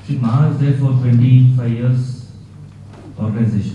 See, Ma is there for 25 years organization.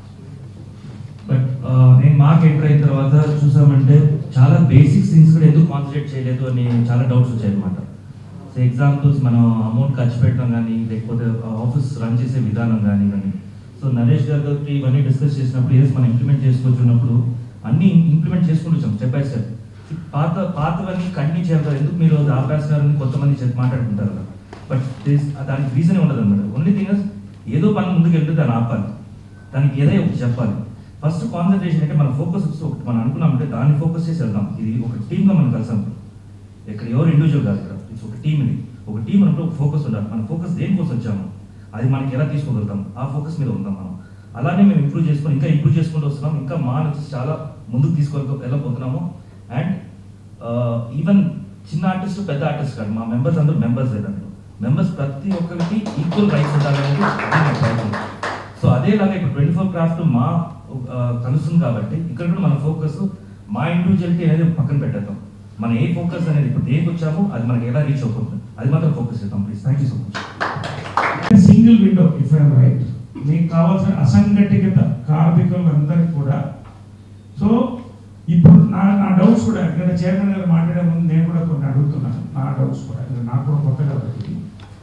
But నేను మాకు enter అయిన తర్వాత చూసామంటే చాలా బేసిక్ థింగ్స్ కూడా ఎందుకు కాన్సన్ట్రేట్ చేయలేదు అని చాలా డౌట్స్ వచ్చాయి అనమాట సో ఎగ్జాంపుల్స్ మనం అమౌంట్ ఖర్చు పెట్టడం కానీ లేకపోతే ఆఫీస్ రన్ చేసే విధానం కానీ కానీ సో నరేష్ గారు గారికి ఇవన్నీ డిస్కస్ చేసినప్పుడు ఏదో మనం ఇంప్లిమెంట్ చేసుకొచ్చినప్పుడు అన్నీ ఇంప్లిమెంట్ చేసుకుంటూ వచ్చాం స్టెప్ బై స్టెప్ పాత పాతవన్నీ కంటిన్యూ చేయాలి ఎందుకు మీరు ఆపేస్తున్నారని కొంతమంది చెప్పి మాట్లాడుకుంటారు కదా బట్ దానికి రీజనే ఉండదు అనమాట ఓన్లీ థింగ్ ఏదో పని ముందుకు వెళ్తే దాన్ని ఆపాలి దానికి ఏదో ఒకటి చెప్పాలి ఫస్ట్ కాన్సన్ట్రేషన్ అంటే మన ఫోకస్ ఒకటి మనం అనుకున్నామంటే దాన్ని ఫోకస్ చేసి వెళ్దాం ఇది ఒక టీమ్గా మనం కలిసాం ఇక్కడ ఎవరు ఇండివిజువల్ కాదు ఇక్కడ ఇట్స్ ఒక టీమ్ ఇది ఒక టీం అంటే ఒక ఫోకస్ ఉండాలి మన ఫోకస్ దేనికోసం వచ్చాము అది మనకి ఎలా తీసుకోగలుగుతాం ఆ ఫోకస్ మీద ఉందాం మనం అలానే మేము ఇంప్రూవ్ చేసుకొని ఇంకా ఇంప్రూవ్ చేసుకుంటూ వస్తున్నాం ఇంకా మా నుంచి చాలా ముందుకు తీసుకొని వెళ్ళబోతున్నాము అండ్ ఈవెన్ చిన్న ఆర్టిస్ట్ పెద్ద ఆర్టిస్ట్ కాదు మా మెంబర్స్ అందరూ మెంబర్స్ దాంట్లో మెంబర్స్ ప్రతి ఒక్కరికి ఈక్వల్ రైట్స్ ఉండాలనేది అది మా ప్రయత్నం సో అదేలాగా ఇప్పుడు ట్వంటీ ఫోర్ క్రాఫ్ట్ మా ఆ, కలుస్తుంది కాబట్టి ఇక్కడ కూడా మన ఫోకస్ మా ఇండివిజువాలిటీ అనేది పక్కన పెట్టేద్దాం మన ఏ ఫోకస్ అనేది ఇప్పుడు దేనికి వచ్చామో అది మనకి ఎలా రీచ్ అవుతుంది అది మాత్రం ఫోకస్ చేద్దాం please thank you so much single window if I'm right మీకు కావాల్సిన అసంఘటిత కార్మికులందరికీ కూడా సో ఇప్పుడు నా నా డౌట్స్ కూడా ఇక్కడ చైర్మన్ గారు మాట్లాడే ముందు నేను కూడా కొన్ని అడుగుతున్నాను నా డౌట్స్ కూడా ఇది నాకు కూడా కొత్త కాబట్టి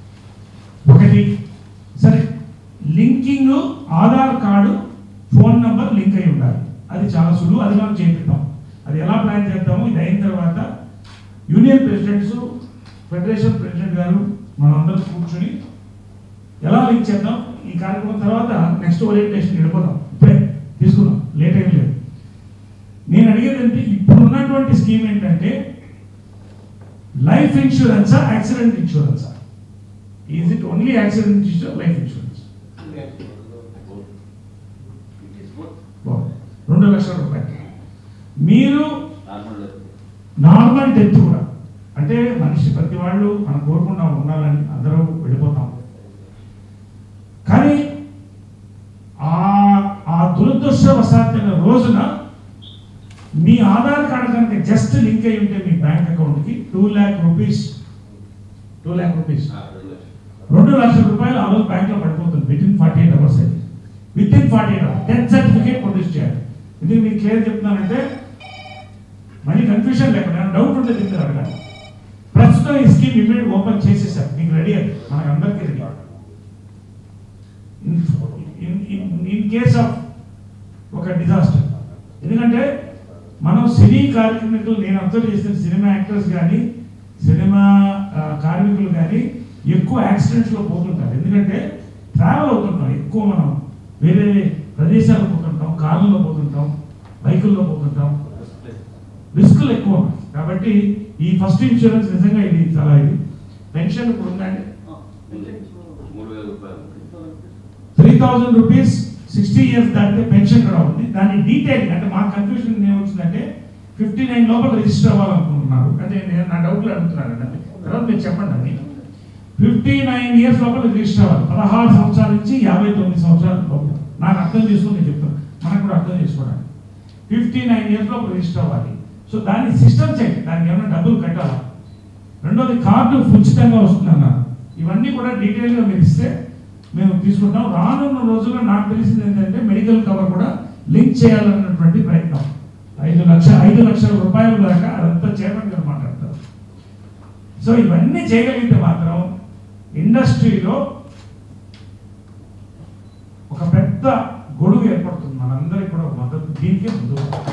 ఒకటి సరే linking Aadhaar card phone number link అయి ఉండాలి అది చాలా సులువు అది మనం చేపిద్దాం అది ఎలా ప్లాన్ చేద్దాము ఇది అయిన తర్వాత యూనియన్ ప్రెసిడెంట్స్ ఫెడరేషన్ ప్రెసిడెంట్ గారు మనందరం కూర్చుని ఎలా లింక్ చేద్దాం ఈ కార్యక్రమం తర్వాత నెక్స్ట్ ఓరియంటేషన్ వెళ్ళిపోదాం ఇప్పుడే తీసుకుందాం లేట్ ఏం లేదు నేను అడిగేది అంటే ఇప్పుడు ఉన్నటువంటి స్కీమ్ ఏంటంటే లైఫ్ ఇన్సూరెన్సా యాక్సిడెంట్ ఇన్సూరెన్సా is it only accident insurance life insurance బాగుంది. రెండు లక్షల రూపాయలు మీరు నార్మల్ డెత్ కూడా అంటే మనిషి ప్రతి వాళ్ళు మనం కోరుకుండా ఉండాలని అందరూ వెళ్ళిపోతాం కానీ ఆ ఆ దురదృష్టవశాత్తైన రోజున మీ ఆధార్ కార్డు కనుక జస్ట్ లింక్ అయి ఉంటే మీ బ్యాంక్ అకౌంట్కి two lakh rupees two lakh rupees రెండు లక్షల రూపాయలు ఆ రోజు బ్యాంక్లో పడిపోతుంది within forty eight hours అయితే within forty eight hours death certificate produce చేయాలి ఇది మీకు క్లియర్ చెప్తున్నానంటే మళ్ళీ కన్ఫ్యూషన్ లేకుండా డౌట్ ఉంటే తింటారు అడగాలి ప్రస్తుతం ఈ స్కీమ్ ఇమీడియట్ ఓపెన్ చేసేసారు మీకు రెడీ మనకు అందరికీ రెడీ ఇన్ కేస్ ఆఫ్ ఒక డిజాస్టర్ ఎందుకంటే మనం సినీ కార్మికులు నేను అబ్జర్వ్ చేసిన సినిమా యాక్టర్స్ కానీ సినిమా ఆ, కార్మికులు కానీ ఎక్కువ యాక్సిడెంట్స్లో పోతుంటారు ఎందుకంటే ట్రావెల్ అవుతుంటాం ఎక్కువ మనం వేరే ప్రదేశాలకు పోతుంటాం కార్లలో పోతుంటాం బైకుల్లో పోతుంటాం రిస్కులు ఎక్కువ కాబట్టి ఈ ఫస్ట్ ఇన్సూరెన్స్ నిజంగా ఇది చాలా ఇది పెన్షన్ ఇప్పుడు ఉందండి మూడు వేల రూపాయలు three thousand rupees sixty years దాటితే పెన్షన్ కూడా ఉంది దాని డీటెయిల్ అంటే మా కన్ఫ్యూజన్ ఏమొచ్చిందంటే ఫిఫ్టీ నైన్ లోపల రిజిస్టర్ అవ్వాలనుకుంటున్నారు అంటే నేను నా డౌట్లు అడుగుతున్నాను అండి తర్వాత మీరు చెప్పండి అండి ఫిఫ్టీ నైన్ ఇయర్స్ లోపల రిజిస్టర్ అవ్వాలి పదహారు సంవత్సరాల నుంచి యాభై తొమ్మిది సంవత్సరాల లోపల నాకు అర్థం చేసుకుని నేను చెప్తాను మనకు కూడా అర్థం చేసుకోవడానికి ఫిఫ్టీ నైన్ ఇయర్స్ లోపల రిజిస్టర్ అవ్వాలి సో దాని సిస్టమ్ చెక్ దానికి ఏమైనా డబ్బులు కట్టాలా రెండోది కార్డు ఉచితంగా వస్తుంది అన్నారు ఇవన్నీ కూడా డీటెయిల్గా మీరు ఇస్తే మేము తీసుకుంటాం రానున్న రోజుల్లో నాకు తెలిసింది ఏంటంటే మెడికల్ కవర్ కూడా లింక్ చేయాలన్నటువంటి ప్రయత్నం ఐదు లక్ష ఐదు లక్షల రూపాయల దాకా అదంతా చైర్మన్ గారు మాట్లాడతారు సో ఇవన్నీ చేయగలిగితే మాత్రం ఇండస్ట్రీలో ఒక పెద్ద గొడుగు ఏర్పడుతుంది మనందరికీ కూడా ఒక మద్దతు దీనికే ముందు